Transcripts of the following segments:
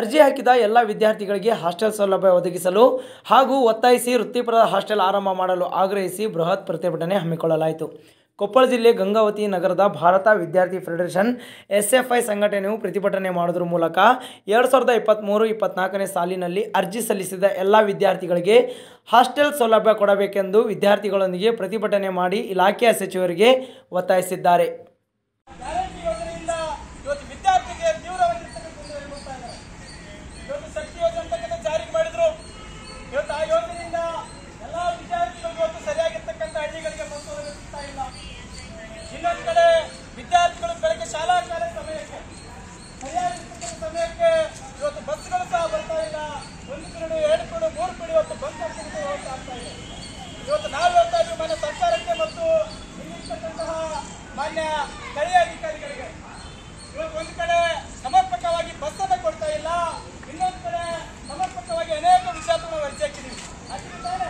ಅರ್ಜಿ ಹಾಕಿದ ಎಲ್ಲ ವಿದ್ಯಾರ್ಥಿಗಳಿಗೆ ಹಾಸ್ಟೆಲ್ ಸೌಲಭ್ಯ ಒದಗಿಸಲು ಹಾಗೂ ಒತ್ತಾಯಿಸಿ ವೃತ್ತಿಪರ ಹಾಸ್ಟೆಲ್ ಆರಂಭ ಮಾಡಲು ಆಗ್ರಹಿಸಿ ಬೃಹತ್ ಪ್ರತಿಭಟನೆ ಹಮ್ಮಿಕೊಳ್ಳಲಾಯಿತು ಕೊಪ್ಪಳ ಜಿಲ್ಲೆ ಗಂಗಾವತಿ ನಗರದ Bharatha Vidyarthi federation S F I ಸಂಘಟನೆಯು ಪ್ರತಿಭಟನೆ ಮಾಡೋದ್ರ ಮೂಲಕ ಎರಡು ಸಾವಿರದ ಇಪ್ಪತ್ತ್ಮೂರು ಇಪ್ಪತ್ನಾಲ್ಕನೇ ಸಾಲಿನಲ್ಲಿ ಅರ್ಜಿ ಸಲ್ಲಿಸಿದ ಎಲ್ಲ ವಿದ್ಯಾರ್ಥಿಗಳಿಗೆ ಹಾಸ್ಟೆಲ್ ಸೌಲಭ್ಯ ಕೊಡಬೇಕೆಂದು ವಿದ್ಯಾರ್ಥಿಗಳೊಂದಿಗೆ ಪ್ರತಿಭಟನೆ ಮಾಡಿ ಇಲಾಖೆಯ ಸಚಿವರಿಗೆ ಒತ್ತಾಯಿಸಿದ್ದಾರೆ ಗ್ಯಾರಂಟಿ ಯೋಜನೆಯಿಂದ ಇವತ್ತು ವಿದ್ಯಾರ್ಥಿಗೆ ತೀವ್ರವಾಗಿರ್ತಕ್ಕಂಥ ತೊಂದರೆ ಕೊಡ್ತಾ ಇದ್ದಾರೆ ಇವತ್ತು ಶಕ್ತಿ ಯೋಜನೆ ಅಂತಕ್ಕಂಥ ಜಾರಿಗೆ ಮಾಡಿದ್ರು ಇವತ್ತು ಆ ಯೋಜನೆಯಿಂದ ಎಲ್ಲ ವಿದ್ಯಾರ್ಥಿಗಳು ಇವತ್ತು ಸರಿಯಾಗಿರ್ತಕ್ಕಂಥ ಹಳ್ಳಿಗಳಿಗೆ ಬಸ್ ಸೌಲಭ್ಯ ಸಿಗ್ತಾ ಇಲ್ಲ ಇನ್ನೊಂದು ಕಡೆ ವಿದ್ಯಾರ್ಥಿಗಳು ಬೆಳಗ್ಗೆ ಶಾಲಾ ಕಾಲ ಸಮಯಕ್ಕೆ ಸರಿಯಾಗಿರ್ತಕ್ಕಂಥ ಸಮಯಕ್ಕೆ ಇವತ್ತು ಬಸ್ಗಳು ಸಹ ಬರ್ತಾ ಇಲ್ಲ ಒಂದು ಪಿರಿಯಡ್ ಎರಡು ಪಿರಿಯಡ್ ಮೂರು ಪಿರಿಯಡ್ ಇವತ್ತು ಬಸ್ ಆಗ್ತಕ್ಕಂಥ ವ್ಯವಸ್ಥೆ ಆಗ್ತಾ ಇದೆ ಇವತ್ತು ನಾವು ಹೇಳ್ತಾ ಇದ್ದೀವಿ ಮಾನ್ಯ ಸರ್ಕಾರಕ್ಕೆ ಮತ್ತು ಇಲ್ಲಿರ್ತಕ್ಕಂತಹ ಮಾನ್ಯ ಸ್ಥಳೀಯ ಅಧಿಕಾರಿಗಳಿಗೆ ಇವತ್ತು ಒಂದು ಕಡೆ ಸಮರ್ಪಕವಾಗಿ ಬಸ್ ಅನ್ನ ಕೊಡ್ತಾ ಇಲ್ಲ ಇನ್ನೊಂದು ಕಡೆ ಸಮರ್ಪಕವಾಗಿ ಅನೇಕ ವಿಷಯಗಳು ನಾವು ಅರ್ಜಿ ಹಾಕಿದ್ದೀವಿ ಹಾಕಿದ್ದಾನೆ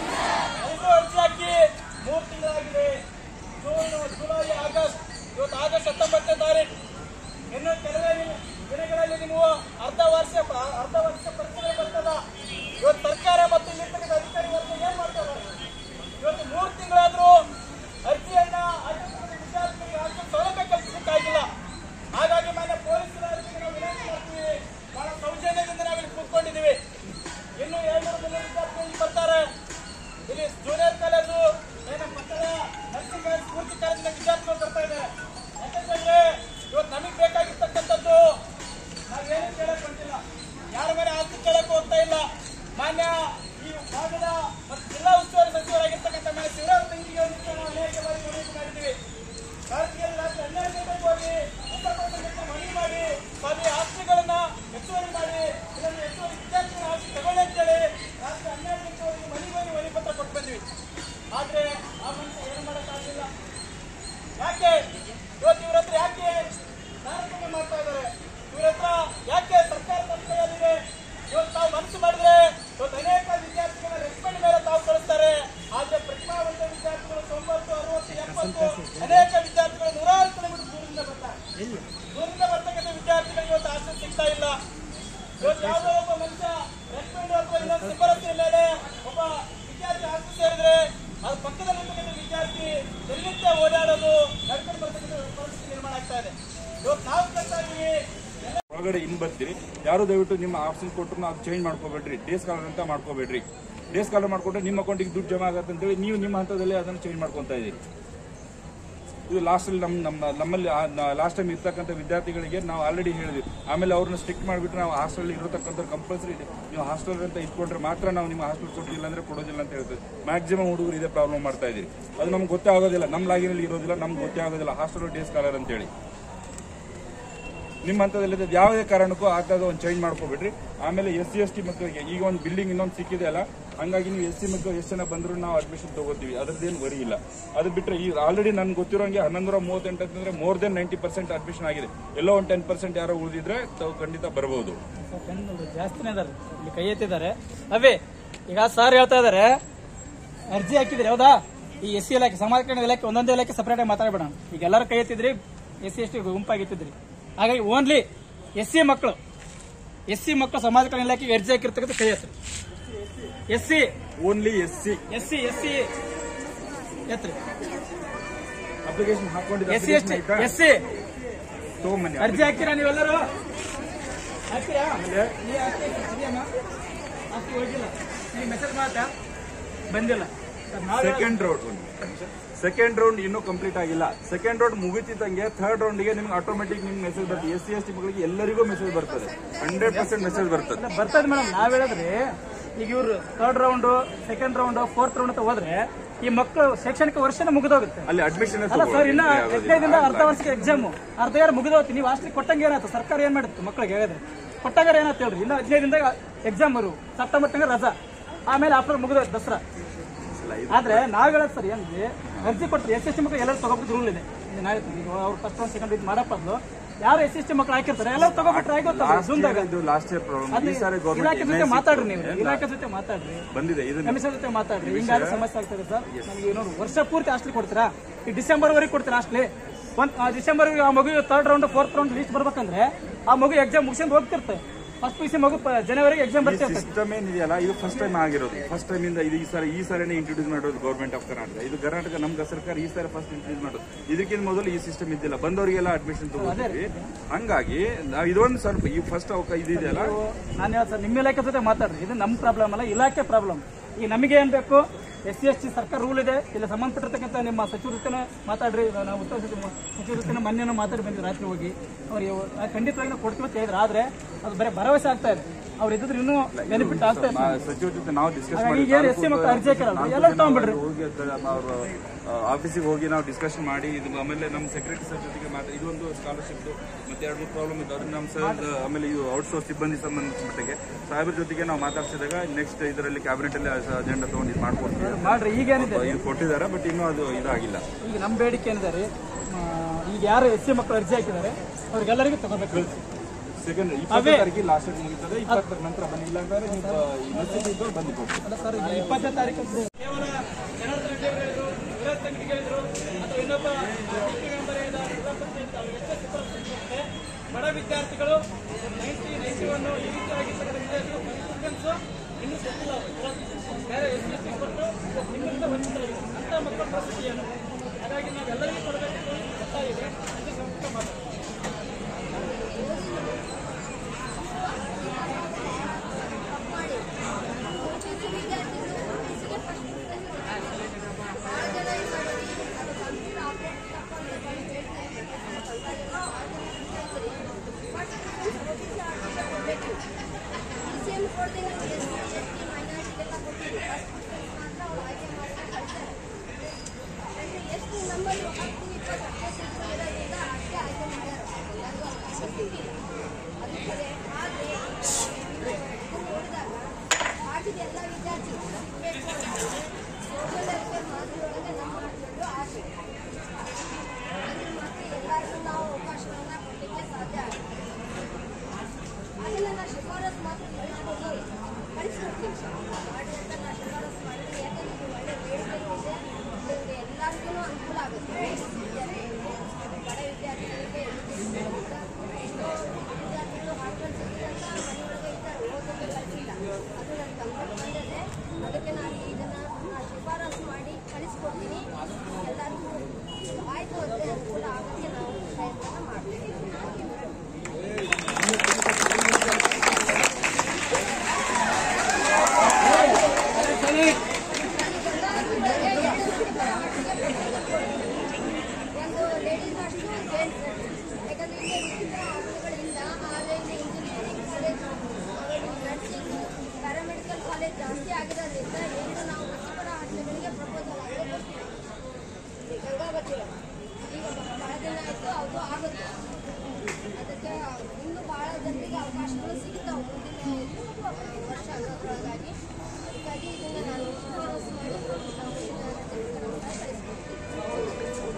ಐದು ಅರ್ಜಿ ಹಾಕಿ ಮೂರು ತಿಂಗಳಾಗಿದೆ ಜೂನ್ ಜುಲೈ ಆಗಸ್ಟ್ ಇವತ್ತು ಆಗಸ್ಟ್ ಹತ್ತೊಂಬತ್ತನೇ ತಾರೀಕು ಇನ್ನು ಕೆಲವೇ ದಿನಗಳಲ್ಲಿ ನೀವು ಅರ್ಧ ವರ್ಷ ಅರ್ಧ ವರ್ಷ ಪರೀಕ್ಷೆಗಳು ಬರ್ತದ ಇವತ್ತು ಸರ್ಕಾರ ಮತ್ತು ಇಲ್ಲಿರ್ತಕ್ಕಂಥ ಅಧಿಕಾರಿ ವರ್ಗ ಏನ್ ಮಾಡ್ತಾ ಇದ್ದಾರೆ ಇವತ್ತು ಮೂರು ತಿಂಗಳಾದ್ರೂ ಅರ್ಜಿಯನ್ನ ಹಾಕಿರ್ತಕ್ಕಂಥ ವಿದ್ಯಾರ್ಥಿಗಳಿಗೆ ಹಾಕಿ ಸೌಲಭ್ಯ ಕಲ್ಪಿಸಲಿಕ್ಕಾಗಿಲ್ಲ ಹಾಗಾಗಿ ಮಾನ್ಯ ಪೊಲೀಸ್ ಇಲಾಖೆಗೆ ನಾವು ವಿನಂತಿ ಮಾಡ್ತೀವಿ ಬಹಳ ಸೌಜನ್ಯದಿಂದ ನಾವಿಲ್ಲಿ ಕೂತ್ಕೊಂಡಿದ್ದೀವಿ ಇನ್ನು ಏಳ್ನೂರು ಜನ ವಿದ್ಯಾರ್ಥಿಗಳು ಇಲ್ಲಿ ಬರ್ತಾರೆ ಇಲ್ಲಿ ಜೂನಿಯರ್ ಕಾಲೇಜು ಏನು ಪಕ್ಕದ ನರ್ಸಿಂಗ್ ಕಾಲೇಜ್ ಸ್ಫೂರ್ತಿ ಕಾಲೇಜಿನ ವಿದ್ಯಾರ್ಥಿಗಳು ಬರ್ತಾ ಇದ್ದಾರೆ ಯಾಕಂತಂದ್ರೆ ಇವತ್ತು ನಮಗೆ ಬೇಕಾಗಿರ್ತಕ್ಕಂಥದ್ದು ನಾವೇನು ಕೇಳಕ್ ಬಂದಿಲ್ಲ ಯಾರ ಮೇಲೆ ಆಸ್ತಿ ಕೇಳಕ್ ಹೋಗ್ತಾ ಇಲ್ಲ ಮಾನ್ಯ ಈ ಭಾಗದ ಮತ್ತು ಜಿಲ್ಲಾ ಉಸ್ತುವಾರಿ ಸಚಿವರಾಗಿರ್ತಕ್ಕಂಥ ಮಾನ್ಯ ಶಿವರಾಮ ತಂಗಿಗೆ ನಾವು ಅನೇಕ ಬಾರಿ ಮನವಿ ಮಾಡಿದ್ದೀವಿ ಭಾರತೀಯ ರಾಜ್ಯ ಹನ್ನೆರಡು ಗಂಟೆಗೆ ಹೋಗಿ ಉತ್ತರಪ್ರದೇಶಕ್ಕೆ ಮನವಿ ಮಾಡಿ ಸ್ವಾಮಿ ಆಸ್ತಿಗಳನ್ನ ಹೆಚ್ಚುವರಿ ಮಾಡಿ ಇದನ್ನು ಹೆಚ್ಚುವರಿ ವಿದ್ಯಾರ್ಥಿಗಳ ಆಸ್ತಿ ತಗೊಳ್ಳಿ ಅಂತೇಳಿ ರಾತ್ರಿ ಹನ್ನೆರಡು ಗಂಟೆ ಹೋಗಿ ಮನೆಗೆ ಹೋಗಿ ಮನವಿ ಪತ್ರ ಕೊಟ್ಟು ಬಂದ್ವಿ ಆದ್ರೆ ಆ ಮನುಷ್ಯ ಏನು ಮಾಡೋಕ್ಕಾಗಲಿಲ್ಲ ಯಾಕೆ ಇವತ್ತು ಇವ್ರ ಹತ್ರ ಯಾಕೆ ತಾರತಮ್ಯ ಮಾಡ್ತಾ ಇದ್ದಾರೆ ಇವ್ರ ಹತ್ರ ಯಾಕೆ ಸರ್ಕಾರ ತಮ್ಮ ಕೈಯಲ್ಲಿದೆ ಇವತ್ತು ತಾವು ಮನಸ್ಸು ಮಾಡಿದ್ರೆ ಇವತ್ತು ಅನೇಕ ವಿದ್ಯಾರ್ಥಿಗಳ ರೆಸ್ಪೆಂಡ್ ಮೇಲೆ ತಾವು ಕಳಿಸ್ತಾರೆ ಆದ್ರೆ ಪ್ರತಿಭಾವಂತ ವಿದ್ಯಾರ್ಥಿಗಳು ತೊಂಬತ್ತು ಅರವತ್ತು ಎಪ್ಪತ್ತು ಅನೇಕ ವಿದ್ಯಾರ್ಥಿಗಳು ನೂರಾರು ಕಿಲೋಮೀಟರ್ ದೂರದಿಂದ ಬರ್ತಾರೆ ದೂರದಿಂದ ಬರ್ತಕ್ಕಂಥ ವಿದ್ಯಾರ್ಥಿಗಳಿಗೆ ಇವತ್ತು ಆಸೆ ಸಿಗ್ತಾ ಇಲ್ಲ ಇವತ್ತು ಯಾವುದೋ ಒಬ್ಬ ಮನುಷ್ಯ ರೆಸ್ಪೆಂಡ್ ಅಥವಾ ಇನ್ನೊಂದು ಸಿಬ್ಬರಸ್ತಿ ಮೇಲೆ ಒಬ್ಬ ವಿದ್ಯಾರ್ಥಿ ಆಸ್ತಿ ಸೇರಿದ್ರೆ ಅದು ಪಕ್ಕದಲ್ಲಿರ್ತಕ್ಕಂಥ ವಿದ್ಯಾರ್ಥಿ ಎಲ್ಲಿಂದ ಓಡಾಡೋದು ನಡ್ಕೊಂಡು ಬರ್ತಕ್ಕಂಥ ಪರಿಸ್ಥಿತಿ ನಿರ್ಮಾಣ ಆಗ್ತಾ ಇದೆ ಇವತ್ತು ನಾವು ಕೇಳ್ತಾ ಇದೀವಿ ಒಳಗಡೆ ಇನ್ ಬರ್ತೀರಿ ಯಾರು ದಯವಿಟ್ಟು ನಿಮ್ಮ ಆಪ್ಷನ್ ಕೊಟ್ಟರು ಅದು ಚೇಂಜ್ ಮಾಡ್ಕೋಬೇಡ್ರಿ ಡೇಸ್ ಕಾಲರ್ ಅಂತ ಮಾಡ್ಕೋಬೇಡ್ರಿ ಡೇಸ್ ಕಾಲರ್ ಮಾಡ್ಕೊಂಡ್ರೆ ನಿಮ್ಮ ಅಕೌಂಟಿಗೆ ದುಡ್ಡು ಜಮಾ ಆಗತ್ತೆ ಅಂತೇಳಿ ನೀವು ನಿಮ್ಮ ಹಂತದಲ್ಲಿ ಅದನ್ನು ಚೇಂಜ್ ಮಾಡ್ಕೊತಾ ಇದ್ದೀರಿ ಇದು ಲಾಸ್ಟಲ್ಲಿ ನಮ್ಮ ನಮ್ಮ ನಮ್ಮಲ್ಲಿ ಲಾಸ್ಟ್ ಟೈಮ್ ಇರ್ತಕ್ಕಂಥ ವಿದ್ಯಾರ್ಥಿಗಳಿಗೆ ನಾವು ಆಲ್ರೆಡಿ ಹೇಳಿದ್ವಿ ಆಮೇಲೆ ಅವ್ರನ್ನ ಸ್ಟ್ರಿಕ್ಟ್ ಮಾಡಿಬಿಟ್ಟು ನಾವು ಹಾಸ್ಟೆಲ್ ಇರತಕ್ಕಂಥ ಕಂಪಲ್ಸರಿ ಇದೆ ನೀವು ಹಾಸ್ಟೆಲ್ ಅಂತ ಇಟ್ಕೊಂಡ್ರೆ ಮಾತ್ರ ನಾವು ನಿಮ್ಮ ಹಾಸ್ಟೆಲ್ ಕೊಟ್ಟಿಲ್ಲ ಅಂದ್ರೆ ಕೊಡೋದಿಲ್ಲ ಅಂತ ಹೇಳ್ತೀವಿ ಮ್ಯಾಕ್ಸಿಮಮ್ ಹುಡುಗರು ಇದೇ ಪ್ರಾಬ್ಲಮ್ ಮಾಡ್ತಾ ಇದ್ದೀರಿ ಅದು ನಮ್ಗೆ ಗೊತ್ತೇ ಆಗೋದಿಲ್ಲ ನಮ್ಮ ಲಾಗಿನಲ್ಲಿ ಇರೋದಿಲ್ಲ ನಮ್ಗೆ ಗೊತ್ತೇ ಆಗೋದಿಲ್ಲ ಹಾಸ್ಟೆಲ್ ಡೇಸ್ ಕಾಲರ್ ಅಂತೇಳಿ ನಿಮ್ಮ ಹಂತದಲ್ಲಿ ಇದು ಯಾವುದೇ ಕಾರಣಕ್ಕೂ ಆಗ್ತದ ಒಂದು ಚೇಂಜ್ ಮಾಡ್ಕೋಬೇಡ್ರಿ ಆಮೇಲೆ ಎಸ್ ಸಿ ಎಸ್ ಟಿ ಮಕ್ಕಳಿಗೆ ಈಗ ಒಂದು ಬಿಲ್ಡಿಂಗ್ ಇನ್ನೊಂದು ಸಿಕ್ಕಿದೆ ಅಲ್ಲ ಹಂಗಾಗಿ ನೀವು ಎಸ್ ಸಿ ಮಕ್ಕಳು ಎಷ್ಟು ಜನ ಬಂದರೂ ನಾವು ಅಡ್ಮಿಷನ್ ತಗೋತೀವಿ ಅದ್ರದ್ದೇನು ವರಿ ಇಲ್ಲ ಅದು ಬಿಟ್ಟರೆ ಈ ಆಲ್ರೆಡಿ ನನ್ಗೆ ಗೊತ್ತಿರೋಂಗೆ ಹನ್ನೊಂದರ ಮೂವತ್ತೆಂಟು ಅಂತಂದ್ರೆ more than ninety percent admission ಆಗಿದೆ ಎಲ್ಲೋ ಒಂದು ಟೆನ್ ಪರ್ಸೆಂಟ್ ಯಾರೋ ಉಳಿದಿದ್ರೆ ತಾವು ಖಂಡಿತ ಬರಬಹುದು ಜಾಸ್ತಿನೇ ಇದಾರೆ ಇಲ್ಲಿ ಕೈ ಎತ್ತಿದ್ದಾರೆ ಅವೇ ಈಗ ಸರ್ ಹೇಳ್ತಾ ಇದಾರೆ ಅರ್ಜಿ ಹಾಕಿದ್ರಿ ಹೌದಾ ಈ ಎಸ್ ಸಿ ಇಲಾಖೆ ಸಮಾಜ ಕಲ್ಯಾಣ ಇಲಾಖೆ ಒಂದೊಂದೇ ಇಲಾಖೆ ಸಪರೇಟ್ ಆಗಿ ಮಾತಾಡಬೇಡ ಈಗ ಎಲ್ಲರೂ ಕೈ ಎತ್ತಿದ್ರಿ ಎಸ್ ಸಿ ಎಸ್ ಟಿ ಗುಂಪಾಗಿತ್ತಿದ್ರಿ ಹಾಗಾಗಿ ಓನ್ಲಿ ಎಸ್ ಸಿ ಮಕ್ಕಳು ಎಸ್ ಸಿ ಮಕ್ಕಳು ಸಮಾಜ ಕಲ್ಯಾಣ ಇಲಾಖೆಗೆ ಅರ್ಜಿ ಹಾಕಿರ್ತಕ್ಕಂಥ ಕೈ ಹೆಸರು S C only S C S C S C ಎತ್ರಿ application S C S T S C ತಗೊಂಬನ್ನಿ ಅರ್ಜಿ ಹಾಕ್ತೀರಾ ನೀವೆಲ್ಲರೂ ಹಾಕ್ತೀರಾ ನೀ ಹಾಕ್ತೀರಾ? ಸರಿಯಮ್ಮ? ಹಾಕಿ ಹೋಗಿಲ್ಲ ನೀವು ಮೆಸೇಜ್ ಮಾಡ್ತಾ ಬಂದಿಲ್ಲ ಸರ್, ನಾವ್ ಸೆಕೆಂಡ್ ರೌಂಡ್ ಸೆಕೆಂಡ್ ರೌಂಡ್ ಇನ್ನೂ ಕಂಪ್ಲೀಟ್ ಆಗಿಲ್ಲ ಸೆಕೆಂಡ್ ರೌಂಡ್ ಮುಗಿತಿದ್ದಂಗೆ ಥರ್ಡ್ ರೌಂಡ್ಗೆ ನಿಮ್ಗೆ ಆಟೋಮೆಟಿಕ್ ನಿಮ್ಗೆ ಮೆಸೇಜ್ ಬರ್ತದೆ ಎಸ್ ಸಿ ಎಸ್ ಟಿ ಮಕ್ಕಳಿಗೆ ಎಲ್ಲರಿಗೂ ಮೆಸೇಜ್ ಬರ್ತದೆ ಹಂಡ್ರೆಡ್ ಪರ್ಸೆಂಟ್ ಮೆಸೇಜ್ ಬರ್ತದೆ ಅಲ್ಲ, ಬರ್ತದೆ ಮೇಡಮ್ ನಾವ್ ಹೇಳಿದ್ರಿ ಈಗ ಇವ್ರು third round second round fourth round ಅಂತ ಹೋದ್ರೆ ಈ ಮಕ್ಕಳು ಶೈಕ್ಷಣಿಕ ವರ್ಷನೇ ಮುಗಿದೋಗುತ್ತೆ ಅಲ್ಲಿ ಅಡ್ಮಿಷನ್ ಅಲ್ಲ ಸರ್ ಇನ್ನ ಹದಿನೈದಿಂದ ಅರ್ಧ ವರ್ಷಕ್ಕೆ ಎಕ್ಸಾಮ್ ಅರ್ಧ ಯಾರು ಮುಗಿದೋತಿ ನೀವು ಹಾಸ್ಟೆಲ್ ಕೊಟ್ಟಂಗೆ ಏನಾಯ್ತು ಸರ್ಕಾರ ಏನ್ ಮಾಡುತ್ತೆ ಮಕ್ಕಳಿಗೆ ಹೇಳಿದ್ರೆ ಕೊಟ್ಟಾಗ ಏನಾಯ್ತು ಹೇಳ್ರಿ ಇನ್ನು ಹದಿನೈದಿಂದ ಎಕ್ಸಾಮ್ ಬರು ಸೆಪ್ಟೆಂಬರ್ ತಿಂಗಳು ರಜಾ ಆಮೇಲೆ ಆಫ್ಟರ್ ಮುಗಿದೋಯ್ತು ದಸರಾ ಆದ್ರೆ ನಾವ್ ಹೇಳೋದು ಸರ್ ಏನ್ರಿ ಅರ್ಜಿ ಕೊಟ್ಟರೆ ಎಸ್ ಎಸ್ ಟಿ ಮಕ್ಕಳು ಎಲ್ಲರೂ ತಗೋಬೇಕು ರೂಲ್ ಇದೆ ಇದು ನಾ ಹೇಳ್ತೀನಿ ಈಗ ಅವ್ರು ಫಸ್ಟ್ ಒಂದು ಸೆಕೆಂಡ್ ಇದು ಮಾಡಪ್ಪ ಅಂದ್ಲು ಯಾರು ಎಸ್ ಎಸ್ ಟಿ ಮಕ್ಕಳು ಹಾಕಿರ್ತಾರೆ ಎಲ್ಲರೂ ತಗೋಬಿಟ್ರೆ ಆಗೋತ್ತಲ್ಲ ಜೂನ್ದಾಗ ಇದು ಲಾಸ್ಟ್ ಇಯರ್ ಪ್ರಾಬ್ಲಮ್ ಅದ್ನ ಈ ಸಾರಿ ಇಲಾಖೆ ಜೊತೆ ಗೌರ್ಮೆಂಟ್ ಮಾತಾಡ್ರಿ ನೀವು ಇಲಾಖೆ ಜೊತೆ ಮಾತಾಡ್ರಿ ಬಂದಿದೆ ಇದನ್ನ ಕಮಿಷನ್ ಜೊತೆ ಮಾತಾಡ್ರಿ ಹಿಂಗಾದ್ರೆ ಸಮಸ್ಯೆ ಆಗ್ತದೆ ಸರ್ ನಮ್ಗೆ ಏನೋ ವರ್ಷ ಪೂರ್ತಿ ಹಾಸ್ಟೆಲ್ ಕೊಡ್ತೀರಾ ಈ ಡಿಸೆಂಬರ್ ವರೆಗೆ ಕೊಡ್ತೀರಾ ಹಾಸ್ಟ್ಲಿ ಒಂದ್ ಡಿಸೆಂಬರ್ ಆ ಮಗು third round fourth round list ಬರ್ಬೇಕಂದ್ರೆ ಆ ಮಗು ಎಕ್ಸಾಮ್ ಮುಗಿಸ್ಕೊಂಡು ಹೋಗ್ತಿರ್ತೆ ಫಸ್ಟ್ ಪಿ ಸಿ ಮಗು ಪ- ಜನವರಿಗೆ ಎಕ್ಸಾಮ್ ಈ ಬರ್ತಿರ್ತದೆ ಸಿಸ್ಟಮ್ ಏನಿದೆಯಲ್ಲ ಇದು ಫಸ್ಟ್ ಟೈಮ್ ಆಗಿರೋದು ಫಸ್ಟ್ ಟೈಮ್ ಇಂದ ಇದು ಈ ಸಾರಿ ಈ ಸಾರಿನೇ ಇಂಟ್ರೊಡ್ಯೂಸ್ ಮಾಡೋದು ಗೌರ್ಮೆಂಟ್ ಆಫ್ ಕರ್ನಾಟಕ ಇದು ಕರ್ನಾಟಕ ನಮ್ಮ ಸರ್ಕಾರ ಈ ಸಾರಿ ಫಸ್ಟ್ ಇಂಟ್ರೊಡ್ಯೂಸ್ ಮಾಡೋದು ಇದಕ್ಕಿಂತ ಮೊದಲು ಈ ಸಿಸ್ಟಮ್ ಇದ್ದಿಲ್ಲ ಬಂದವರಿಗೆಲ್ಲ ಅಡ್ಮಿಷನ್ ತಗೋತೀವಿ ಹಂಗಾಗಿ ನಾವು ಇದೊಂದು ಸ್ವಲ್ಪ ಈ ಫಸ್ಟ್ ಅವಕಾಶ ಇದೆಯಲ್ಲ ನಾನು ಹೇಳ ಸರ್ ನಿಮ್ಮ ಇಲಾಖೆ ಜೊತೆ ಮಾತಾಡ್ರಿ ಇದು ನಮ್ಮ ಪ್ರಾಬ್ಲಮ್ ಅಲ್ಲ ಇಲಾಖೆ ಪ್ರಾಬ್ಲಮ್ ಈಗ ನಮಗೆ ಏನ್ ಬೇಕು ಎಸ್ ಸಿ ಎಸ್ ಟಿ ಸರ್ಕಾರ ರೂಲ್ ಇದೆ ಇಲ್ಲಿ ಸಂಬಂಧಪಟ್ಟಿರ್ತಕ್ಕಂಥ ನಿಮ್ಮ ಸಚಿವ ಜೊತೆ ಮಾತಾಡ್ರಿ ನಾವು ಉತ್ತರ ಸಚಿವ ಸಚಿವ ಜೊತೆ ಮೊನ್ನೆ ಮಾತಾಡಿ ಬಂದ್ವಿ ರಾತ್ರಿ ಹೋಗಿ ಅವ್ರಿಗೆ ನಾವು ಖಂಡಿತವಾಗಿ ನಾವು ಕೊಡ್ತೀವಿ ಅಂತ ಹೇಳಿದ್ರೆ ಆದ್ರೆ ಅದು ಬರೀ ಭರವಸೆ ಆಗ್ತಾ ಇದೆ ಅವ್ರು ಇದ್ದಿದ್ರೆ ಇನ್ನೂ ಬೆನಿಫಿಟ್ ಆಗ್ತಾ ಇದೆ ಆ ಸಚಿವ ಜೊತೆ ನಾವು ಡಿಸ್ಕಸ್ ಹಾಗಾಗಿ ಮಾಡಿ ಈಗ ಏನು ಎಸ್ ಸಿ ಮಕ್ಕಳು ಅರ್ಜಿ ಹಾಕಿರಲ್ಲ ಎಲ್ಲರೂ ತಗೊಂಡ್ಬಿಡ್ರಿ ಹೋಗಿ ಅವರು ಆಫೀಸಿಗೆ ಹೋಗಿ ನಾವು ಡಿಸ್ಕಷನ್ ಮಾಡಿ ಇದು ಆಮೇಲೆ ನಮ್ಮ ಸೆಕ್ರೆಟರಿ ಸರ್ ಜೊತೆಗೆ ಮಾತ್ರ ಇದೊಂದು ಸ್ಕಾಲರ್ಶಿಪ್ ಮತ್ತೆ ಎರಡು ಮೂರು ಪ್ರಾಬ್ಲಮ್ ಇದೆ ಅದನ್ನ ನಮ್ಮ ಸರ್ ಆಮೇಲೆ ಇದು ಔಟ್ಸೋರ್ಸ್ ಸಿಬ್ಬಂದಿ ಸಂಬಂಧಿಸಿದ ಸಾಹೇಬ್ರ ಜೊತೆಗೆ ನಾವು ಮಾತಾಡ್ಸಿದಾಗ ನೆಕ್ಸ್ಟ್ ಇದರಲ್ಲಿ ಕ್ಯಾಬಿನೆಟ್ ಅಲ್ಲಿ ಅಜೆಂಡಾ ತಗೊಂಡು ಇದು ಮಾಡ್ಕೊಡ್ತೀವಿ ಮಾಡ್ರಿ ಈಗ ಏನಿದೆ ಇದು ಕೊಟ್ಟಿದ್ದಾರೆ ಬಟ್ ಇನ್ನೂ ಅದು ಇದಾಗಿಲ್ಲ ಈಗ ನಮ್ಮ ಬೇಡಿಕೆ ಏನಿದೆ ರೀ ಆ, ಈಗ ಯಾರು ಎಸ್ ಸಿ ಮಕ್ಕಳು ಅರ್ಜಿ ಹಾಕಿದ್ದಾರೆ ಅವ್ರಿಗೆಲ್ಲರಿಗೂ ತಗೋಬೇಕು ಸೆಕೆಂಡ್ ಇಪ್ಪತ್ತನೇ ತಾರೀಕಿಗೆ ಲಾಸ್ಟ್ ಡೇಟ್ ಮುಗಿತದೆ ಇಪ್ಪತ್ತರ ನಂತರ ಬನ್ನಿ ಇಲ್ಲ ಅಂತಂದ್ರೆ ನೀವು ಮೆಸೇಜ್ ಇದ್ದು ಬಂದು ಕೊಡ್ತೀವಿ ಅಲ್ಲ ಸರ್ ಈಗ ಇಪ್ಪತ್ತನೇ ತಾರೀಕು ಕೇವಲ ಜನಾರ್ದನ ರೆಡ್ಡಿ ಅವರು ಹೇಳಿದ್ರು ವಿರಾಟ್ ತಂಗಡಿ ಹೇಳಿದ್ರು ಅಥವಾ ಇನ್ನೊಬ್ಬ DP ಮೆಂಬರ್ ಹೇಳಿದ ಜಿಲ್ಲಾ ಪಂಚಾಯತ್ ಅವ್ರಿಗೆ ಎಷ್ಟೇ ಶಿಫಾರಸು ಕೊಡುತ್ತೆ ಬಡ ವಿದ್ಯಾರ್ಥಿಗಳು ನೈಂಟಿ ನೈಂಟಿ ಒನ್ ಈ ರೀತಿಯಾಗಿ ವಿದ್ಯಾರ್ಥಿಗಳು ಸ್ಟೂಡೆಂಟ್ಸು ಇನ್ನೂ ಸೆಟ್ಟಿಲ್ ಬೇರೆ ಎಸ್ ಎಸ್ ಕೊಟ್ಟು ನಿಮ್ಮಿಂದ ವಂಚಿತರಾಗಿದೆ ಅಂತ ಮಕ್ಕಳ ಪರಿಸ್ಥಿತಿ ಏನು ಹಾಗಾಗಿ ನಾವೆಲ್ಲರಿಗೂ ಕೊಡಬೇಕು ಗೊತ್ತಾಗಿದೆ ಇದು ಸಂಪೂರ್ಣ ಮಾತು ಎಷ್ಟು ನಂಬರ್ ಹತ್ತು ಇಪ್ಪತ್ತು ಅಷ್ಟೇ ಇರೋದ್ರಿಂದ ಅಷ್ಟೇ ಆಯ್ಕೆ ಮಾಡ್ಯಾರ ಎಲ್ಲರಿಗೂ ಅವಕಾಶ ಸಿಕ್ಕಿಲ್ಲ ಅದು ಸರಿ ಆದರೆ ನೋಡಿದಾಗ ಪಾಠದ ಎಲ್ಲ ವಿದ್ಯಾರ್ಥಿಗಳು ಸೋಷಿಯಲ್ ವೆಲ್ಫೇರ್ ಮಾದರಿಯೊಳಗೆ ನಮ್ಮ ಮಾಡಿಕೊಂಡು ಆಸೆ ಅದ್ರ ಮತ್ತೆ ಎಲ್ಲರಿಗೂ ನಾವು ಅವಕಾಶಗಳನ್ನ ಕೊಡಲಿಕ್ಕೆ ಸಾಧ್ಯ ಆಗುತ್ತೆ ಅದನ್ನ ನಾನು ಶಿಫಾರಸ್ ಮಾತ್ರ ತಿಳಿಸ್ಕೊಂಡು ಕಳಿಸ್ಕೊಡ್ತೀನಿ ಮಾಡಿ ಅಂತ ನಾನು ಶಿಫಾರಸ್ ಮಾಡಿದ್ರೆ ಯಾಕಂದ್ರೆ ಇದು ಒಳ್ಳೆ ಬೇಡಿಕೆ ಇದೆ ನಿಮಗೆ ಎಲ್ಲರಿಗೂ ಅನುಕೂಲ ಆಗುತ್ತೆ ವಿದ್ಯಾರ್ಥಿಗಳಿಗೆ ಬಡ ವಿದ್ಯಾರ್ಥಿಗಳಿಗೆ ಎಷ್ಟೋ ವಿದ್ಯಾರ್ಥಿಗಳು ಹಾಸ್ಟೆಲ್ ಸಿಗ್ತಂತ ಮನೆಯೊಳಗೆ ಇದ್ದಾರೆ ಓದೋಕೆ ಕಲಿಸಿಲ್ಲ ಅದು ನನ್ನ ಗಮನಕ್ಕೆ ಬಂದಿದೆ ಅದಕ್ಕೆ ನಾನು ಇದನ್ನು ನಾನು ಶಿಫಾರಸ್ ಮಾಡಿ ಕಳಿಸ್ಕೊಡ್ತೀನಿ ಎಲ್ಲರಿಗೂ ಆಯಿತು ಅಂದರೆ ಅನುಕೂಲ ಆಗೋಕ್ಕೆ ನಾವು ಪ್ರಯತ್ನ ಮಾಡ್ತೀವಿ ಒಂದು ಲೇಡೀಸ್ ಅಷ್ಟು ಜೆಂಟ್ಸ್ ಯಾಕಂದ್ರೆ ಇಲ್ಲಿ ವಿಚಿತ್ರ ಹಾಸ್ಟೆಲ್ಗಳಿಂದ online engineering college nursing paramedical college ಜಾಸ್ತಿ ಆಗಿರೋದ್ರಿಂದ ಏನು ನಾವು ವೃತ್ತಿಪರ ಹಾಸ್ಟೆಲ್ಗಳಿಗೆ ಪ್ರಪೋಸಲ್ ಆಗಲೇ ಕೊಡ್ತೀವಿ ಗಂಗಾವತಿ ಈಗ ಭಾಳ ದಿನ ಆಯಿತು ಅದು ಆಗುತ್ತೆ ಅದಕ್ಕೆ ಇನ್ನೂ ಭಾಳ ಜನರಿಗೆ ಅವಕಾಶಗಳು ಸಿಗ್ತಾವೆ ಮುಂದಿನ ವರ್ಷ ಅನ್ನೋದ್ರೊಳಗಾಗಿ ಅದಕ್ಕಾಗಿ ಇದನ್ನು ನಾನು ಶಿಫಾರಸು ಮಾಡಿ ನಾವು ಇದನ್ನು ಕಳಿಸ್ಕೊಡ್ತೀನಿ